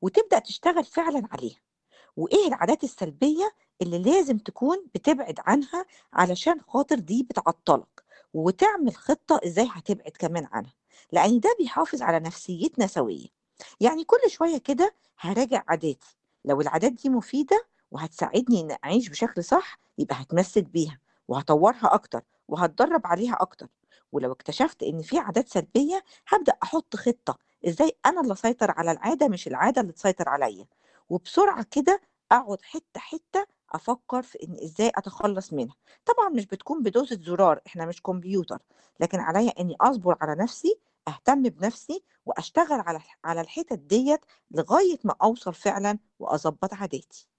وتبدأ تشتغل فعلًا عليها، وإيه العادات السلبية اللي لازم تكون بتبعد عنها علشان خاطر دي بتعطّلك، وتعمل خطة إزاي هتبعد كمان عنها، لإن ده بيحافظ على نفسيتنا سوية. يعني كل شوية كده هاراجع عاداتي، لو العادات دي مفيدة وهتساعدني إني أعيش بشكل صح، يبقى هاتمسك بيها وهاطوّرها أكتر وهاتدرّب عليها أكتر، ولو اكتشفت إن في عادات سلبية، هابدأ أحط خطة إزاي أنا اللي أسيطر على العادة مش العادة اللي تسيطر عليَّ، وبسرعة كده أقعد حتّة، حتّة أفكّر في إن إزاي أتخلّص منها. طبعًا مش بتكون بدوسة زرار، إحنا مش كمبيوتر، لكن عليَّ إني أصبر على نفسي، أهتم بنفسي، وأشتغل على الح على الحتت ديّة لغاية ما أوصل فعلًا وأضبّط عاداتي.